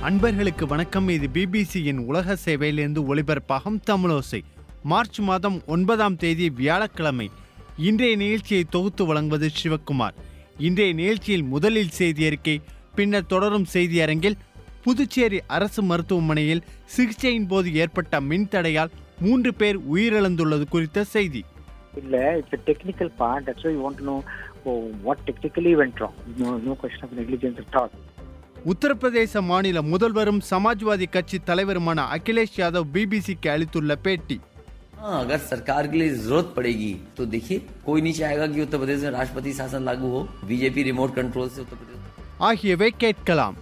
அன்பர்களுக்கு வணக்கம் இது பிபிசியின் உலக சேவையிலிருந்து ஒளிபரப்பாகும் தமிழோசை மார்ச் மாதம் ஒன்பதாம் தேதி வியாழக்கிழமை இன்றைய நிகழ்ச்சியை தொகுத்து வழங்குவது சிவக்குமார் இன்றைய நிகழ்ச்சியில் முதலில் செய்தி அறிக்கை பின்னர் தொடரும் செய்தி அரங்கில் புதுச்சேரி அரசு மருத்துவமனையில் சிகிச்சையின் போது ஏற்பட்ட மின்தடையால் மூன்று பேர் உயிரிழந்துள்ளது குறித்த செய்தி இல்ல it's technical part that's why want to know what technically went wrong no no question of negligence at all உத்தரப்பிரதேச மாநில முதல்வரும் சமாஜ்வாதி கட்சி தலைவருமான அகிலேஷ் யாதவ் பிபிசிக்கு அளித்துள்ள பேட்டி हाँ अगर सरकार के लिए जरूरत पड़ेगी तो देखिए कोई नहीं चाहेगा कि उत्तर प्रदेश में राष्ट्रपति शासन लागू हो बीजेपी रिमोट कंट्रोल से उत्तर प्रदेश ஆகியவை கேட்கலாம்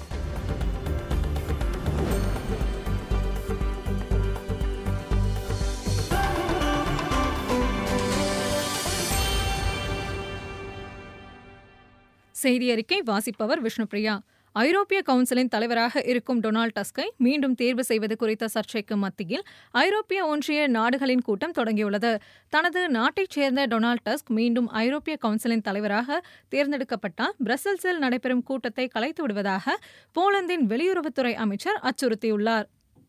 செய்தி அறிக்கை வாசிப்பவர் விஷ்ணுபிரியா ஐரோப்பிய கவுன்சிலின் தலைவராக இருக்கும் டொனால்ட் டஸ்கை மீண்டும் தேர்வு செய்வது குறித்த சர்ச்சைக்கு மத்தியில் ஐரோப்பிய ஒன்றிய நாடுகளின் கூட்டம் தொடங்கியுள்ளது தனது நாட்டைச் சேர்ந்த டொனால்ட் டஸ்க் மீண்டும் ஐரோப்பிய கவுன்சிலின் தலைவராக தேர்ந்தெடுக்கப்பட்டால் பிரசல்ஸில் நடைபெறும் கூட்டத்தை கலைத்து விடுவதாக போலந்தின் வெளியுறவுத்துறை அமைச்சர் அச்சுறுத்தியுள்ளார்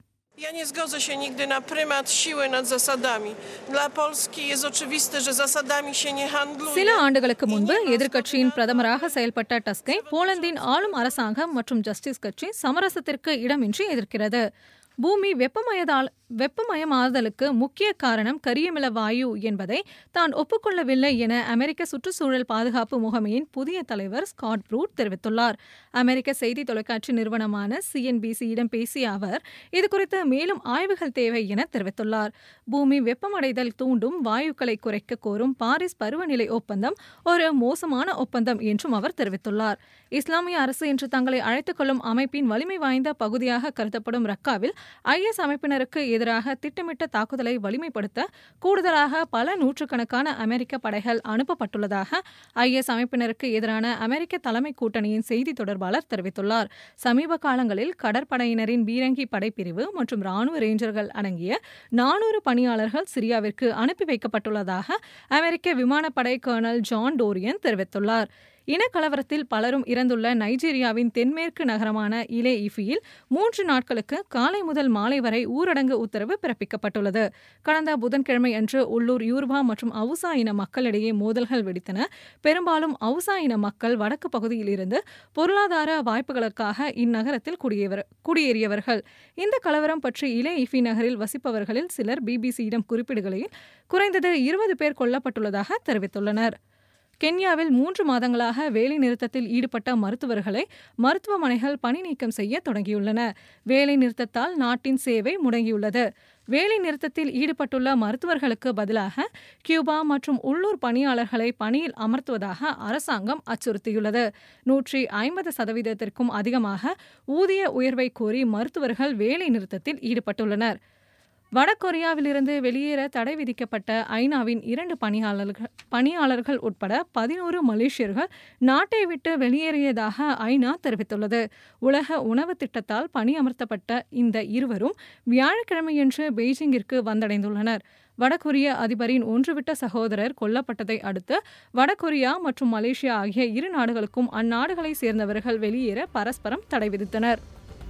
Ja nie zgodzę się nigdy na prymat siły nad zasadami. Dla Polski jest oczywiste, że zasadami się nie handluje. சில ஆண்டுகளுக்கு முன்பு எதிர்க்கட்சியின் பிரதமராக செயல்பட்ட டஸ்கை போலந்தின் ஆளும் அரசாங்கம் மற்றும் ஜஸ்டிஸ் கட்சி சமரசத்திற்கு இடமின்றி எதிர்க்கிறது பூமி வெப்பமயதால் வெப்பமயமாதலுக்கு முக்கிய காரணம் கரியமில வாயு என்பதை தான் ஒப்புக்கொள்ளவில்லை என அமெரிக்க சுற்றுச்சூழல் பாதுகாப்பு முகமையின் புதிய தலைவர் ஸ்காட் ப்ரூட் தெரிவித்துள்ளார் அமெரிக்க செய்தி தொலைக்காட்சி நிறுவனமான சிஎன்பிசியிடம் பேசிய அவர் இதுகுறித்து மேலும் ஆய்வுகள் தேவை என தெரிவித்துள்ளார் பூமி வெப்பமடைதல் தூண்டும் வாயுக்களை குறைக்க கோரும் பாரிஸ் பருவநிலை ஒப்பந்தம் ஒரு மோசமான ஒப்பந்தம் என்றும் அவர் தெரிவித்துள்ளார் இஸ்லாமிய அரசு என்று தங்களை அழைத்துக் கொள்ளும் அமைப்பின் வலிமை வாய்ந்த பகுதியாக கருதப்படும் ரக்காவில் ஐஎஸ் அமைப்பினருக்கு எதிராக திட்டமிட்ட தாக்குதலை வலிமைப்படுத்த கூடுதலாக பல நூற்றுக்கணக்கான அமெரிக்க படைகள் அனுப்பப்பட்டுள்ளதாக ஐஎஸ் அமைப்பினருக்கு எதிரான அமெரிக்க தலைமை கூட்டணியின் செய்தி தொடர்பாளர் தெரிவித்துள்ளார் சமீப காலங்களில் கடற்படையினரின் பீரங்கி படைப்பிரிவு மற்றும் ராணுவ ரேஞ்சர்கள் அடங்கிய நானூறு பணியாளர்கள் சிரியாவிற்கு அனுப்பி வைக்கப்பட்டுள்ளதாக அமெரிக்க விமானப்படை கர்னல் ஜான் டோரியன் தெரிவித்துள்ளார் இனக்கலவரத்தில் பலரும் இறந்துள்ள நைஜீரியாவின் தென்மேற்கு நகரமான இலே இஃபியில் மூன்று நாட்களுக்கு காலை முதல் மாலை வரை ஊரடங்கு உத்தரவு பிறப்பிக்கப்பட்டுள்ளது கடந்த புதன்கிழமை அன்று உள்ளூர் யூர்பா மற்றும் அவுசா இன மக்களிடையே மோதல்கள் வெடித்தன பெரும்பாலும் அவுசா இன மக்கள் வடக்கு பகுதியில் இருந்து பொருளாதார வாய்ப்புகளுக்காக இந்நகரத்தில் குடியேற குடியேறியவர்கள் இந்த கலவரம் பற்றி இலே இஃபி நகரில் வசிப்பவர்களில் சிலர் பிபிசியிடம் குறிப்பிடுகையில் குறைந்தது இருபது பேர் கொல்லப்பட்டுள்ளதாக தெரிவித்துள்ளனர் கென்யாவில் மூன்று மாதங்களாக வேலை நிறுத்தத்தில் ஈடுபட்ட மருத்துவர்களை மருத்துவமனைகள் பணி நீக்கம் செய்ய தொடங்கியுள்ளன வேலை நிறுத்தத்தால் நாட்டின் சேவை முடங்கியுள்ளது வேலை நிறுத்தத்தில் ஈடுபட்டுள்ள மருத்துவர்களுக்கு பதிலாக கியூபா மற்றும் உள்ளூர் பணியாளர்களை பணியில் அமர்த்துவதாக அரசாங்கம் அச்சுறுத்தியுள்ளது நூற்றி ஐம்பது சதவீதத்திற்கும் அதிகமாக ஊதிய உயர்வை கோரி மருத்துவர்கள் வேலை நிறுத்தத்தில் ஈடுபட்டுள்ளனர் வடகொரியாவிலிருந்து வெளியேற தடை விதிக்கப்பட்ட ஐநாவின் இரண்டு பணியாளர்கள் பணியாளர்கள் உட்பட பதினோரு மலேசியர்கள் நாட்டை விட்டு வெளியேறியதாக ஐநா தெரிவித்துள்ளது உலக உணவு திட்டத்தால் பணியமர்த்தப்பட்ட இந்த இருவரும் வியாழக்கிழமையன்று பெய்ஜிங்கிற்கு வந்தடைந்துள்ளனர் வடகொரிய அதிபரின் ஒன்றுவிட்ட சகோதரர் கொல்லப்பட்டதை அடுத்து வடகொரியா மற்றும் மலேசியா ஆகிய இரு நாடுகளுக்கும் அந்நாடுகளை சேர்ந்தவர்கள் வெளியேற பரஸ்பரம் தடை விதித்தனர்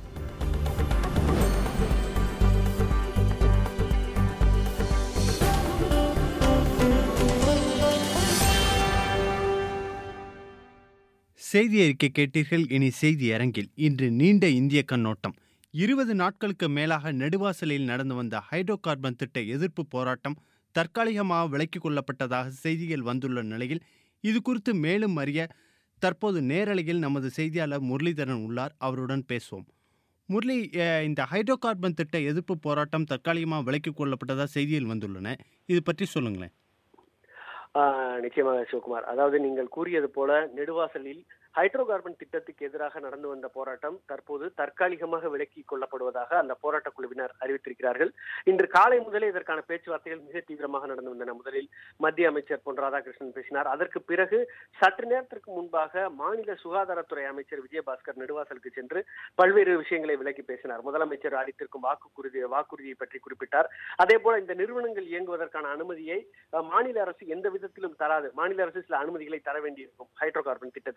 செய்தி அறிக்கை கேட்டீர்கள் இனி செய்தி அரங்கில் இன்று நீண்ட இந்திய கண்ணோட்டம் இருபது நாட்களுக்கு மேலாக நெடுவாசலில் நடந்து வந்த ஹைட்ரோ கார்பன் திட்ட எதிர்ப்பு போராட்டம் தற்காலிகமாக விலக்கிக் கொள்ளப்பட்டதாக செய்திகள் வந்துள்ள நிலையில் இது குறித்து மேலும் அறிய தற்போது நேரலையில் நமது செய்தியாளர் முரளிதரன் உள்ளார் அவருடன் பேசுவோம் முரளி அஹ், இந்த ஹைட்ரோ கார்பன் திட்ட எதிர்ப்பு போராட்டம் தற்காலிகமாக விலக்கிக் கொள்ளப்பட்டதாக செய்திகள் வந்துள்ளன இது பற்றி சொல்லுங்களேன் ஆஹ் நிச்சயமாக சிவகுமார் அதாவது நீங்கள் கூறியது போல நெடுவாசலில் ஹைட்ரோ கார்பன் திட்டத்துக்கு எதிராக நடந்து வந்த போராட்டம் தற்போது தற்காலிகமாக விலக்கிக் கொள்ளப்படுவதாக அந்த போராட்ட குழுவினர் அறிவித்திருக்கிறார்கள் இன்று காலை முதலே இதற்கான பேச்சுவார்த்தைகள் மிக தீவிரமாக நடந்து வந்தன முதலில் மத்திய அமைச்சர் பொன் ராதாகிருஷ்ணன் பேசினார் அதற்கு பிறகு சற்று நேரத்திற்கு முன்பாக மாநில சுகாதாரத்துறை அமைச்சர் விஜயபாஸ்கர் நெடுவாசலுக்கு சென்று பல்வேறு விஷயங்களை விலக்கி பேசினார் முதலமைச்சர் அளித்திருக்கும் வாக்குறுதி வாக்குறுதியை பற்றி குறிப்பிட்டார் அதே போல இந்த நிறுவனங்கள் இயங்குவதற்கான அனுமதியை அஹ், மாநில அரசு எந்த விதத்திலும் தராது மாநில அரசு சில அனுமதிகளை தர வேண்டியிருக்கும் ஹைட்ரோ கார்பன் திட்டத்திற்கு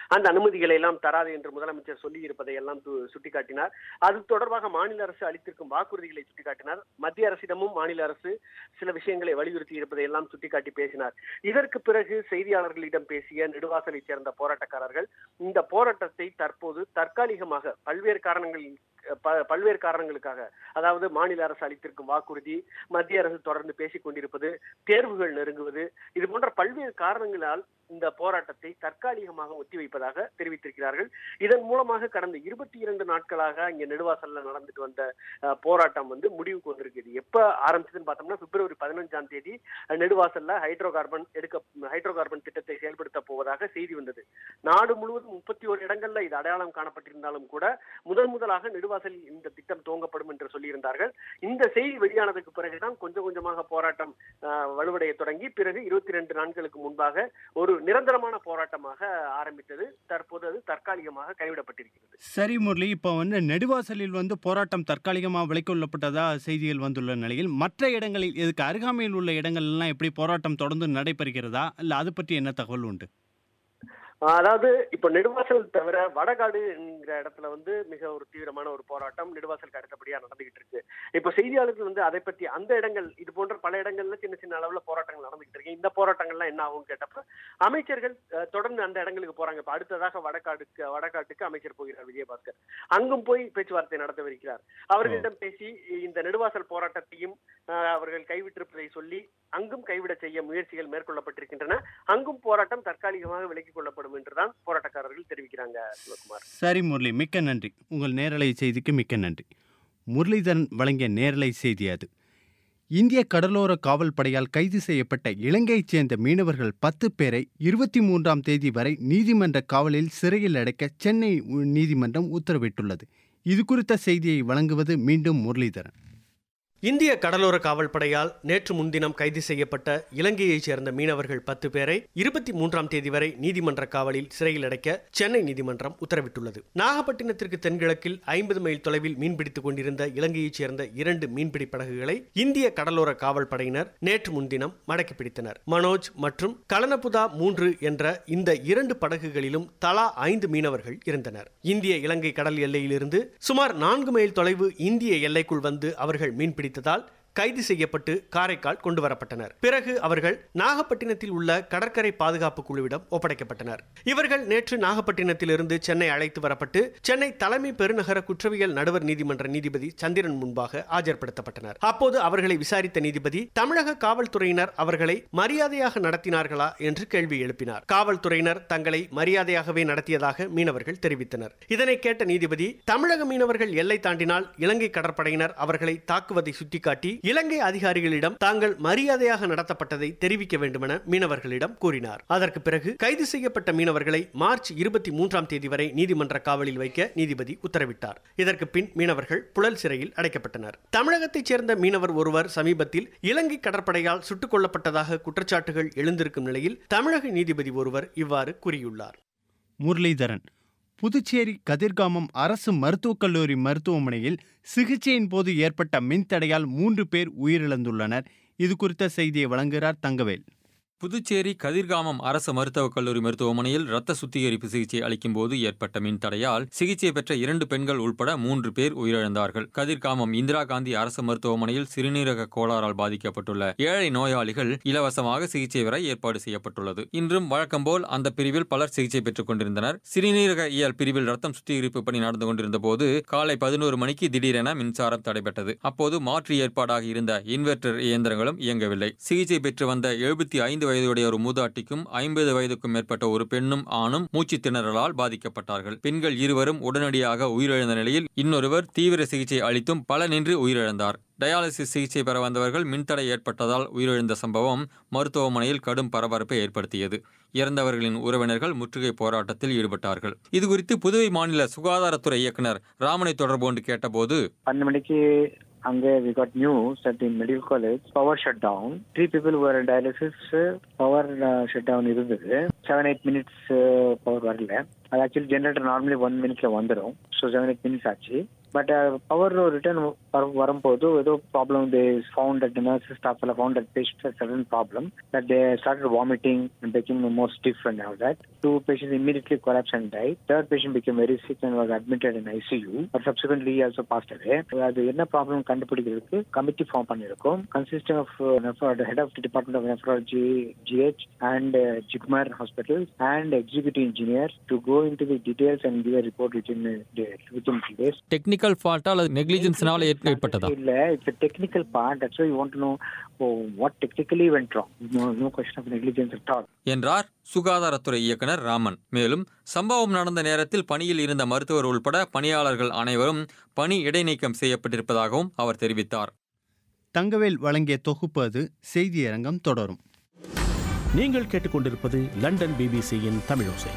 அந்த அனுமதிகளை எல்லாம் தராது என்று முதலமைச்சர் சொல்லி இருப்பதை எல்லாம் து- சுட்டிக்காட்டினார் அது தொடர்பாக மாநில அரசு அளித்திருக்கும் வாக்குறுதிகளை சுட்டிக்காட்டினார் மத்திய அரசிடமும் மாநில அரசு சில விஷயங்களை வலியுறுத்தி இருப்பதை எல்லாம் சுட்டிக்காட்டி பேசினார் இதற்கு பிறகு செய்தியாளர்களிடம் பேசிய நெடுவாசலைச் சேர்ந்த போராட்டக்காரர்கள் இந்த போராட்டத்தை தற்போது தற்காலிகமாக பல்வேறு காரணங்கள் ப- பல்வேறு காரணங்களுக்காக அதாவது மாநில அரசு அளித்திருக்கும் வாக்குறுதி மத்திய அரசு தொடர்ந்து பேசிக் கொண்டிருப்பது தேர்வுகள் நெருங்குவது இது போன்ற பல்வேறு காரணங்களால் இந்த போராட்டத்தை தற்காலிகமாக ஒத்திவைப்பதாக தெரிவித்திருக்கிறார்கள் இதன் மூலமாக கடந்த இருபத்தி இரண்டு நாட்களாக இங்க நெடுவாசல்ல நடந்துட்டு வந்த அஹ், போராட்டம் வந்து முடிவுக்கு வந்திருக்கு எப்ப ஆரம்பிச்சதுன்னு பார்த்தோம்னா பிப்ரவரி பதினஞ்சாம் தேதி அஹ், நெடுவாசல்ல ஹைட்ரோ கார்பன் எடுக்க ஹைட்ரோ கார்பன் திட்டத்தை செயல்படுத்த போவதாக செய்தி வந்தது நாடு முழுவதும் முப்பத்தி ஒரு இடங்கள்ல இது அடையாளம் காணப்பட்டிருந்தாலும் கூட முதன் முதலாக நெடுவாசலில் இந்த திட்டம் துவங்கப்படும் என்று சொல்லியிருந்தார்கள் இந்த செய்தி வெளியானதுக்கு பிறகுதான் கொஞ்சம் கொஞ்சமாக போராட்டம் அஹ், வலுவடைய தொடங்கி பிறகு இருபத்தி ரெண்டு நாட்களுக்கு முன்பாக ஒரு நிரந்தரமான போராட்டமாக ஆரம்பித்தது தற்போது அது தற்காலிகமாக கைவிடப்பட்டிருக்கிறது சரி முரளி இப்போ வந்து நெடுவாசலில் வந்து போராட்டம் தற்காலிகமாக விலைக்கொள்ளப்பட்டதா செய்திகள் வந்துள்ள நிலையில் மற்ற இடங்களில் இதுக்கு அருகாமையில் உள்ள இடங்கள் எல்லாம் எப்படி போராட்டம் தொடர்ந்து நடைபெறுகிறதா இல்லை அது பற்றி என்ன தகவல் உண்டு ஆஹ் அதாவது இப்ப நெடுவாசல் தவிர வடகாடு என்கிற இடத்துல வந்து மிக ஒரு தீவிரமான ஒரு போராட்டம் நெடுவாசலுக்கு அடுத்தபடியா நடந்துகிட்டு இருக்கு இப்ப செய்தியாளர்கள் வந்து அதை பத்தி அந்த இடங்கள் இது போன்ற பல இடங்கள்ல சின்ன சின்ன அளவுல போராட்டங்கள் நடந்துகிட்டு இருக்கு இந்த போராட்டங்கள்லாம் என்ன ஆகும் கேட்டப்ப அமைச்சர்கள் அஹ், தொடர்ந்து அந்த இடங்களுக்கு போறாங்க இப்ப அடுத்ததாக வடகாடுக்கு வடகாட்டுக்கு அமைச்சர் போகிறார் விஜயபாஸ்கர் அங்கும் போய் பேச்சுவார்த்தை நடத்தவிருக்கிறார் அவர்களிடம் பேசி இந்த நெடுவாசல் போராட்டத்தையும் அஹ், அவர்கள் கைவிட்டிருப்பதை சொல்லி அங்கும் கைவிட செய்ய முயற்சிகள் மேற்கொள்ளப்பட்டிருக்கின்றன அங்கும் போராட்டம் தற்காலிகமாக விலக்கிக் கொள்ளப்படும் என்றுதான் போராட்டக்காரர்கள் தெரிவிக்கிறாங்க சிவகுமார் சரி முரளி மிக்க நன்றி உங்கள் நேரலை செய்திக்கு மிக்க நன்றி முரளிதரன் வழங்கிய நேரலை செய்தி அது இந்திய கடலோர காவல் படையால் கைது செய்யப்பட்ட இலங்கையைச் சேர்ந்த மீனவர்கள் பத்து பேரை இருபத்தி மூன்றாம் தேதி வரை நீதிமன்ற காவலில் சிறையில் அடைக்க சென்னை உ- நீதிமன்றம் உத்தரவிட்டுள்ளது இது குறித்த செய்தியை வழங்குவது மீண்டும் முரளிதரன் இந்திய கடலோர காவல் படையால் நேற்று முன்தினம் கைது செய்யப்பட்ட இலங்கையைச் சேர்ந்த மீனவர்கள் பத்து பேரை இருபத்தி மூன்றாம் தேதி வரை நீதிமன்ற காவலில் சிறையில் அடைக்க சென்னை நீதிமன்றம் உத்தரவிட்டுள்ளது நாகப்பட்டினத்திற்கு தென்கிழக்கில் ஐம்பது மைல் தொலைவில் மீன்பிடித்துக் கொண்டிருந்த இலங்கையைச் சேர்ந்த இரண்டு மீன்பிடி படகுகளை இந்திய கடலோர காவல் படையினர் நேற்று முன்தினம் மடக்கி பிடித்தனர் மனோஜ் மற்றும் கலனபுதா மூன்று என்ற இந்த இரண்டு படகுகளிலும் தலா ஐந்து மீனவர்கள் இருந்தனர் இந்திய இலங்கை கடல் எல்லையிலிருந்து சுமார் நான்கு மைல் தொலைவு இந்திய எல்லைக்குள் வந்து அவர்கள் மீன்பிடித்ததால் கைது செய்யப்பட்டு காரைக்கால் கொண்டு வரப்பட்டனர் பிறகு அவர்கள் நாகப்பட்டினத்தில் உள்ள கடற்கரை பாதுகாப்பு குழுவிடம் ஒப்படைக்கப்பட்டனர் இவர்கள் நேற்று நாகப்பட்டினத்திலிருந்து சென்னை அழைத்து வரப்பட்டு சென்னை தலைமை பெருநகர குற்றவியல் நடுவர் நீதிமன்ற நீதிபதி சந்திரன் முன்பாக ஆஜர்படுத்தப்பட்டனர் அப்போது அவர்களை விசாரித்த நீதிபதி தமிழக காவல்துறையினர் அவர்களை மரியாதையாக நடத்தினார்களா என்று கேள்வி எழுப்பினார் காவல்துறையினர் தங்களை மரியாதையாகவே நடத்தியதாக மீனவர்கள் தெரிவித்தனர் இதனை கேட்ட நீதிபதி தமிழக மீனவர்கள் எல்லை தாண்டினால் இலங்கை கடற்படையினர் அவர்களை தாக்குவதை சுட்டிக்காட்டி இலங்கை அதிகாரிகளிடம் தாங்கள் மரியாதையாக நடத்தப்பட்டதை தெரிவிக்க வேண்டுமென மீனவர்களிடம் கூறினார் அதற்கு பிறகு கைது செய்யப்பட்ட மீனவர்களை மார்ச் இருபத்தி மூன்றாம் தேதி வரை நீதிமன்ற காவலில் வைக்க நீதிபதி உத்தரவிட்டார் இதற்கு பின் மீனவர்கள் புழல் சிறையில் அடைக்கப்பட்டனர் தமிழகத்தைச் சேர்ந்த மீனவர் ஒருவர் சமீபத்தில் இலங்கை கடற்படையால் சுட்டுக் கொல்லப்பட்டதாக குற்றச்சாட்டுகள் எழுந்திருக்கும் நிலையில் தமிழக நீதிபதி ஒருவர் இவ்வாறு கூறியுள்ளார் முரளிதரன் புதுச்சேரி கதிர்காமம் அரசு மருத்துவக் கல்லூரி மருத்துவமனையில் சிகிச்சையின் போது ஏற்பட்ட மின்தடையால் மூன்று பேர் உயிரிழந்துள்ளனர் இது குறித்த செய்தியை வழங்குகிறார் தங்கவேல் புதுச்சேரி கதிர்காமம் அரசு மருத்துவக் கல்லூரி மருத்துவமனையில் இரத்த சுத்திகரிப்பு சிகிச்சை அளிக்கும் போது ஏற்பட்ட மின்தடையால் சிகிச்சை பெற்ற இரண்டு பெண்கள் உட்பட மூன்று பேர் உயிரிழந்தார்கள் கதிர்காமம் இந்திரா காந்தி அரசு மருத்துவமனையில் சிறுநீரக கோளாறால் பாதிக்கப்பட்டுள்ள ஏழை நோயாளிகள் இலவசமாக சிகிச்சை பெற ஏற்பாடு செய்யப்பட்டுள்ளது இன்றும் வழக்கம்போல் அந்த பிரிவில் பலர் சிகிச்சை பெற்றுக் கொண்டிருந்தனர் சிறுநீரக இயல் பிரிவில் ரத்தம் சுத்திகரிப்பு பணி நடந்து கொண்டிருந்த போது காலை பதினோரு மணிக்கு திடீரென மின்சாரம் தடைபட்டது அப்போது மாற்று ஏற்பாடாக இருந்த இன்வெர்டர் இயந்திரங்களும் இயங்கவில்லை சிகிச்சை பெற்று வந்த எழுபத்தி ஐந்து வயதுடைய ஒரு மூதாட்டிக்கும் ஐம்பது வயதுக்கும் மேற்பட்ட ஒரு பெண்ணும் ஆணும் மூச்சு திணறலால் பாதிக்கப்பட்டார்கள் பெண்கள் இருவரும் உடனடியாக உயிரிழந்த நிலையில் இன்னொருவர் தீவிர சிகிச்சை அளித்தும் பலனின்றி உயிரிழந்தார் டயாலிசிஸ் சிகிச்சை பெற வந்தவர்கள் மின்தடை ஏற்பட்டதால் உயிரிழந்த சம்பவம் மருத்துவமனையில் கடும் பரபரப்பை ஏற்படுத்தியது இறந்தவர்களின் உறவினர்கள் முற்றுகை போராட்டத்தில் ஈடுபட்டார்கள் இதுகுறித்து புதுவை மாநில சுகாதாரத்துறை இயக்குனர் ராமனை தொடர்பு கொண்டு கேட்டபோது பன்னெண்டு மணிக்கு அங்கே we got news at in medical college power shut down three people were dialysis power shut down இருந்தது செவன் எயிட் மினிட்ஸ் பவர் வரல அது ஆக்சுவலி ஜென்ரேட்டர் நார்மலி ஒன் மினிட்ல வந்துடும் ஸோ செவன் எயிட் மினிட்ஸ் ஆச்சு பட் பவர் ரிட்டர்ன் வரும்போது ஏதோ problem they found that nurse staff எல்லாம் found that patient sudden problem that they start vomiting and became more stiff and all that. Two patients immediately collapsed and died. Third patient became very sick and was admitted in ICU, but subsequently he also passed away. அது என்ன problem கண்டுபிடிக்கிறதுக்கு committee form பண்ணியிருக்கோம் consisting of head of the department of nephrology G H and JIPMER hospital and executive engineer to go in to the details and give report with in with in days technical ஃபால்ட்டா அல்லது நெக்லிஜென்ஸ்னால ஏற்பட்டதா இல்ல it's technical part that's why you want to know what technically went wrong no no question of negligence at all என்றார் சுகாதாரத்துறை இயக்குனர் ராமன் மேலும் சம்பவம் நடந்த நேரத்தில் பணியில் இருந்த மருத்துவர் உள்பட பணியாளர்கள் அனைவரும் பணி இடைநீக்கம் செய்யப்பட்டிருப்பதாகவும் அவர் தெரிவித்தார் தங்கவேல் வழங்கிய தொகுப்பு அது செய்தியரங்கம் தொடரும் நீங்கள் கேட்டுக்கொண்டிருப்பது லண்டன் பிபிசியின் தமிழோசை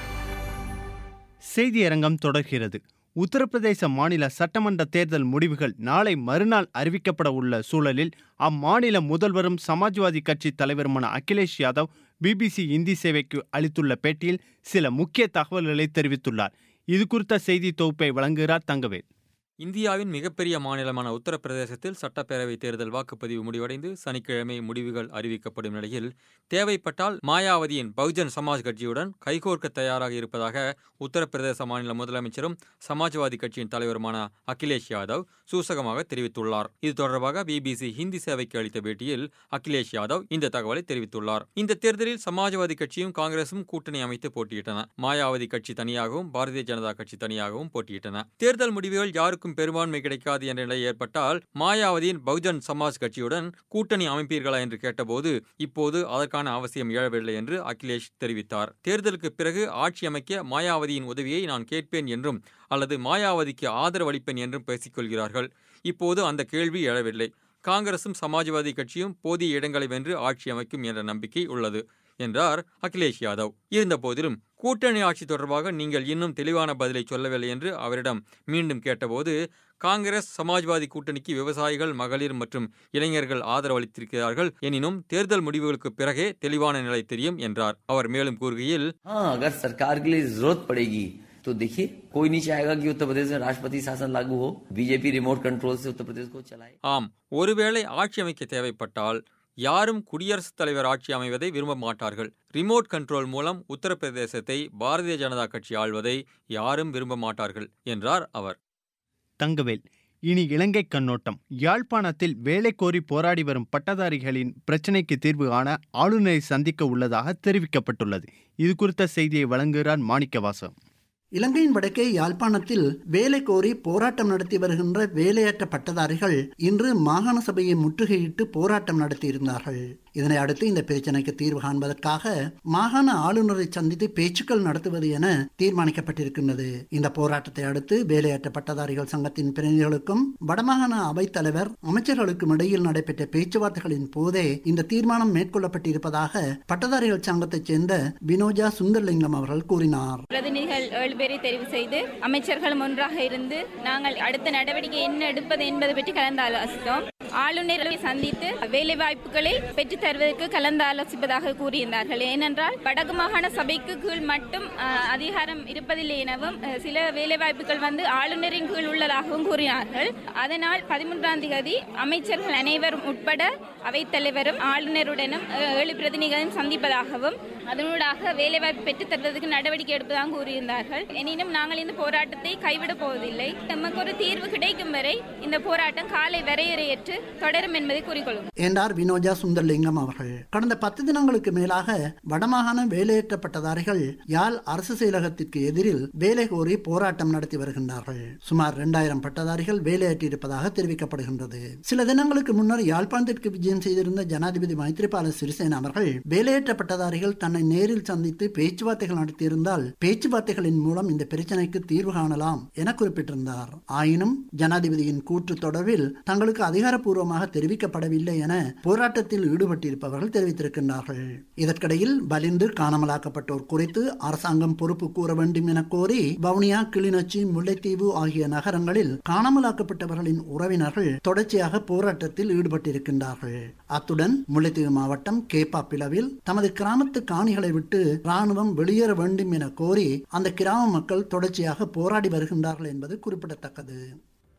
செய்தியரங்கம் தொடர்கிறது உத்தரப்பிரதேச மாநில சட்டமன்ற தேர்தல் முடிவுகள் நாளை மறுநாள் அறிவிக்கப்பட உள்ள சூழலில் அம்மாநில முதல்வரும் சமாஜ்வாதி கட்சி தலைவருமான அகிலேஷ் யாதவ் பிபிசி இந்தி சேவைக்கு அளித்துள்ள பேட்டியில் சில முக்கிய தகவல்களை தெரிவித்துள்ளார் இது குறித்த செய்தி தொகுப்பை வழங்குகிறார் தங்கவேல் இந்தியாவின் மிகப்பெரிய மாநிலமான உத்தரப்பிரதேசத்தில் சட்டப்பேரவை தேர்தல் வாக்குப்பதிவு முடிவடைந்து சனிக்கிழமை முடிவுகள் அறிவிக்கப்படும் நிலையில் தேவைப்பட்டால் மாயாவதியின் பகுஜன் சமாஜ் கட்சியுடன் கைகோர்க்க தயாராக இருப்பதாக உத்தரப்பிரதேச மாநில முதலமைச்சரும் சமாஜ்வாதி கட்சியின் தலைவருமான அகிலேஷ் யாதவ் சூசகமாக தெரிவித்துள்ளார் இது தொடர்பாக பிபிசி ஹிந்தி சேவைக்கு அளித்த பேட்டியில் அகிலேஷ் யாதவ் இந்த தகவலை தெரிவித்துள்ளார் இந்த தேர்தலில் சமாஜ்வாதி கட்சியும் காங்கிரசும் கூட்டணி அமைத்து போட்டியிட்டன மாயாவதி கட்சி தனியாகவும் பாரதிய ஜனதா கட்சி தனியாகவும் போட்டியிட்டன தேர்தல் முடிவுகள் யாருக்கும் யாருக்கும் பெரும்பான்மை கிடைக்காது என்ற நிலை ஏற்பட்டால் மாயாவதியின் பகுஜன் சமாஜ் கட்சியுடன் கூட்டணி அமைப்பீர்களா என்று கேட்டபோது இப்போது அதற்கான அவசியம் எழவில்லை என்று அகிலேஷ் தெரிவித்தார் தேர்தலுக்கு பிறகு ஆட்சி அமைக்க மாயாவதியின் உதவியை நான் கேட்பேன் என்றும் அல்லது மாயாவதிக்கு ஆதரவு அளிப்பேன் என்றும் பேசிக்கொள்கிறார்கள் இப்போது அந்த கேள்வி எழவில்லை காங்கிரசும் சமாஜ்வாதி கட்சியும் போதிய இடங்களை வென்று ஆட்சி அமைக்கும் என்ற நம்பிக்கை உள்ளது என்றார் அகிலேஷ் யாதவ் இருந்தபோதிலும் கூட்டணி ஆட்சி தொடர்பாக நீங்கள் இன்னும் தெளிவான பதிலை சொல்லவில்லை என்று அவரிடம் மீண்டும் கேட்டபோது காங்கிரஸ் சமாஜ்வாதி கூட்டணிக்கு விவசாயிகள் மகளிர் மற்றும் இளைஞர்கள் ஆதரவு அளித்திருக்கிறார்கள் எனினும் தேர்தல் முடிவுகளுக்கு பிறகே தெளிவான நிலை தெரியும் என்றார் அவர் மேலும் கூறுகையில் हाँ अगर सरकार के लिए जरूरत पड़ेगी तो देखिए कोई नहीं चाहेगा कि उत्तर प्रदेश में राष्ट्रपति शासन लागू हो बीजेपी रिमोट कंट्रोल से उत्तर प्रदेश को चलाए ஆம் ஒருவேளை ஆட்சி அமைக்க தேவைப்பட்டால் யாரும் குடியரசுத் தலைவர் ஆட்சி அமைவதை விரும்ப மாட்டார்கள் ரிமோட் கண்ட்ரோல் மூலம் உத்தரப்பிரதேசத்தை பாரதிய ஜனதா கட்சி ஆள்வதை யாரும் விரும்ப மாட்டார்கள் என்றார் அவர் தங்கவேல் இனி இலங்கை கண்ணோட்டம் யாழ்ப்பாணத்தில் வேலை கோரி போராடி வரும் பட்டதாரிகளின் பிரச்சினைக்கு தீர்வு காண ஆளுநரை சந்திக்க உள்ளதாக தெரிவிக்கப்பட்டுள்ளது இது குறித்த செய்தியை வழங்குகிறார் மாணிக்கவாசம் இலங்கையின் வடக்கே யாழ்ப்பாணத்தில் வேலை கோரி போராட்டம் நடத்தி வருகின்ற வேலையற்ற பட்டதாரிகள் இன்று மாகாண சபையை முற்றுகையிட்டு போராட்டம் நடத்தியிருந்தார்கள் இதனை அடுத்து இந்த பிரச்சனைக்கு தீர்வு காண்பதற்காக மாகாண ஆளுநரை சந்தித்து பேச்சுக்கள் நடத்துவது என தீர்மானிக்கப்பட்டிருக்கின்றது இந்த போராட்டத்தை அடுத்து வேலையற்ற பட்டதாரிகள் சங்கத்தின் பிரதிநிதிகளுக்கும் வடமாகாண அவைத்தலைவர் அமைச்சர்களுக்கும் இடையில் நடைபெற்ற பேச்சுவார்த்தைகளின் போதே இந்த தீர்மானம் மேற்கொள்ளப்பட்டிருப்பதாக பட்டதாரிகள் சங்கத்தைச் சேர்ந்த வினோஜா சுந்தர்லிங்கம் அவர்கள் கூறினார் பிரதிநிதிகள் ஏழு பேரை தெரிவு செய்து அமைச்சர்களும் ஒன்றாக இருந்து நாங்கள் அடுத்த நடவடிக்கை என்ன எடுப்பது என்பது பற்றி கலந்து ஆலோசித்தோம் ஆளுநரை சந்தித்து வேலை வாய்ப்புகளை பெற்றுத் தருவதற்கு கலந்து ஆலோசிப்பதாக கூறியிருந்தார்கள் ஏனென்றால் வடக்கு மாகாண சபைக்கு கீழ் மட்டும் அஹ், அதிகாரம் இருப்பதில்லை எனவும் அஹ், சில வேலை வாய்ப்புகள் வந்து ஆளுநரின் கீழ் உள்ளதாகவும் கூறினார்கள் அதனால் பதிமூன்றாம் தேதி அமைச்சர்கள் அனைவரும் உட்பட அவைத்தலைவரும் ஆளுநருடனும் அஹ், ஏழு பிரதிநிதிகளும் சந்திப்பதாகவும் அதனூடாக வேலைவாய்ப்பு பெற்றுத் தருவதற்கு நடவடிக்கை எடுப்பதாக கூறியிருந்தார்கள் எனினும் நாங்கள் இந்த போராட்டத்தை கைவிடப் போவதில்லை நமக்கு ஒரு தீர்வு கிடைக்கும் வரை இந்த போராட்டம் காலை வரையறையற்று தொடரும் என்பதை கூறிக்கொள்ளும் என்றார் வினோஜா சுந்தர்லிங்கம் அவர்கள் கடந்த பத்து தினங்களுக்கு மேலாக வடமாகாண வேலையற்ற பட்டதாரிகள் யாழ் அரசு செயலகத்திற்கு எதிரில் வேலை கோரி போராட்டம் நடத்தி வருகின்றார்கள் சுமார் இரண்டாயிரம் பட்டதாரிகள் வேலையற்றிருப்பதாக தெரிவிக்கப்படுகின்றது சில தினங்களுக்கு முன்னர் யாழ்ப்பாணத்திற்கு விஜயம் செய்திருந்த ஜனாதிபதி மைத்ரிபால சிறிசேன அவர்கள் வேலையற்ற பட்டதாரிகள் தன்னை நேரில் சந்தித்து பேச்சுவார்த்தைகள் நடத்தியிருந்தால் பேச்சுவார்த்தைகளின் மூலம் இந்த பிரச்சனைக்கு தீர்வு காணலாம் என குறிப்பிட்டிருந்தார் ஆயினும் ஜனாதிபதியின் கூற்று தொடர்பில் தங்களுக்கு அதிகாரப்பூர்வமாக தெரிவிக்கப்படவில்லை என போராட்டத்தில் ஈடுபட்டிருப்பவர்கள் தெரிவித்திருக்கின்றார்கள் இதற்கிடையில் பலிந்து காணாமலாக்கப்பட்டோர் குறித்து அரசாங்கம் பொறுப்பு கூற வேண்டும் என கோரி வவுனியா கிளிநொச்சி முல்லைத்தீவு ஆகிய நகரங்களில் காணாமலாக்கப்பட்டவர்களின் உறவினர்கள் தொடர்ச்சியாக போராட்டத்தில் ஈடுபட்டிருக்கின்றார்கள் அத்துடன் முல்லைத்தீவு மாவட்டம் கேப்பா பிளவில் தமது கிராமத்து காணிகளை விட்டு ராணுவம் வெளியேற வேண்டும் என கோரி அந்த கிராம மக்கள் தொடர்ச்சியாக போராடி வருகின்றார்கள் என்பது குறிப்பிடத்தக்கது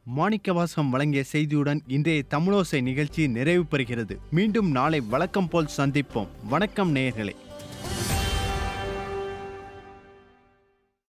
மாணிக்கவாசகம் வழங்கிய செய்தியுடன் இன்றைய தமிழோசை நிகழ்ச்சி நிறைவு பெறுகிறது மீண்டும் நாளை வழக்கம் போல் சந்திப்போம் வணக்கம் நேயர்களே